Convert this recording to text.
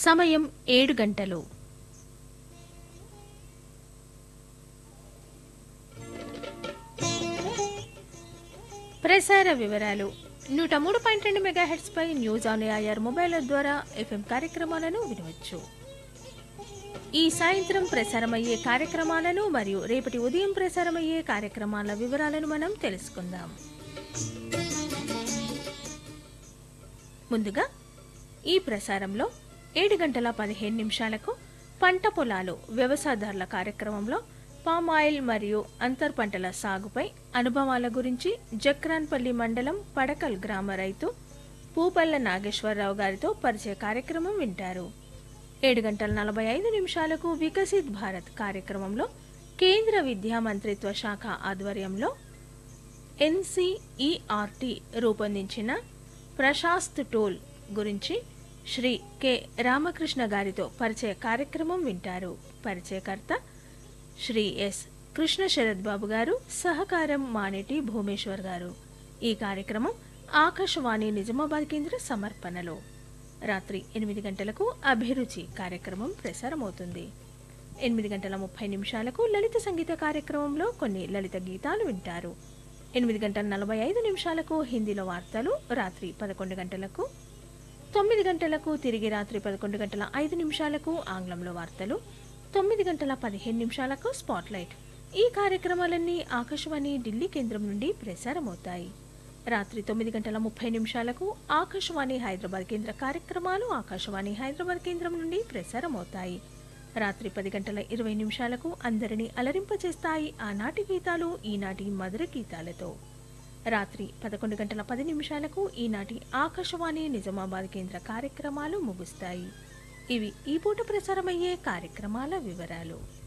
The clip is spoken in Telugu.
సమయం ఏడు గంటలు ప్రసార వివరాలు నూట మూడు పాయింట్ రెండు మెగాహెట్స్ పై న్యూస్ ఆన్ ఏఐఆర్ మొబైల్ ద్వారా ఎఫ్ఎం కార్యక్రమాలను వినవచ్చు ఈ సాయంత్రం ప్రసారమయ్యే కార్యక్రమాలను మరియు రేపటి ఉదయం ప్రసారమయ్యే కార్యక్రమాల వివరాలను మనం తెలుసుకుందాం ముందుగా ఈ ప్రసారంలో ఏడు గంటల పదిహేను నిమిషాలకు పంట పొలాలు వ్యవసాయదారుల కార్యక్రమంలో పామ్ ఆయిల్ మరియు అంతర్ పంటల సాగుపై అనుభవాల గురించి జక్రాన్పల్లి మండలం పడకల్ గ్రామ రైతు పూపల్ల నాగేశ్వరరావు గారితో పరిచయ కార్యక్రమం వింటారు ఏడు గంటల నలభై ఐదు నిమిషాలకు వికసిత్ భారత్ కార్యక్రమంలో కేంద్ర విద్యా మంత్రిత్వ శాఖ ఆధ్వర్యంలో ఎన్సిఈఆర్టీ రూపొందించిన ప్రశాస్త్ టోల్ గురించి శ్రీ కె రామకృష్ణ గారితో పరిచయ కార్యక్రమం వింటారు పరిచయకర్త శ్రీ ఎస్ కృష్ణ శరత్ బాబు గారు సహకారం మానేటి భూమేశ్వర్ గారు ఈ కార్యక్రమం ఆకాశవాణి నిజామాబాద్ కేంద్ర సమర్పణలో రాత్రి ఎనిమిది గంటలకు అభిరుచి కార్యక్రమం ప్రసారమవుతుంది ఎనిమిది గంటల ముప్పై నిమిషాలకు లలిత సంగీత కార్యక్రమంలో కొన్ని లలిత గీతాలు వింటారు ఎనిమిది గంటల నలభై ఐదు నిమిషాలకు హిందీలో వార్తలు రాత్రి పదకొండు గంటలకు తొమ్మిది గంటలకు తిరిగి రాత్రి పదకొండు గంటల ఐదు నిమిషాలకు ఆంగ్లంలో వార్తలు తొమ్మిది గంటల పదిహేను నిమిషాలకు స్పాట్లైట్ ఈ కార్యక్రమాలన్నీ ఆకాశవాణి ఢిల్లీ కేంద్రం నుండి ప్రసారమవుతాయి రాత్రి తొమ్మిది గంటల ముప్పై నిమిషాలకు ఆకాశవాణి హైదరాబాద్ కేంద్ర కార్యక్రమాలు ఆకాశవాణి హైదరాబాద్ కేంద్రం నుండి ప్రసారమవుతాయి రాత్రి పది గంటల ఇరవై నిమిషాలకు అందరినీ అలరింపచేస్తాయి ఆనాటి గీతాలు ఈనాటి మధుర గీతాలతో రాత్రి పదకొండు గంటల పది నిమిషాలకు ఈనాటి ఆకాశవాణి నిజామాబాద్ కేంద్ర కార్యక్రమాలు ముగుస్తాయి ఇవి ఈ పూట ప్రసారమయ్యే కార్యక్రమాల వివరాలు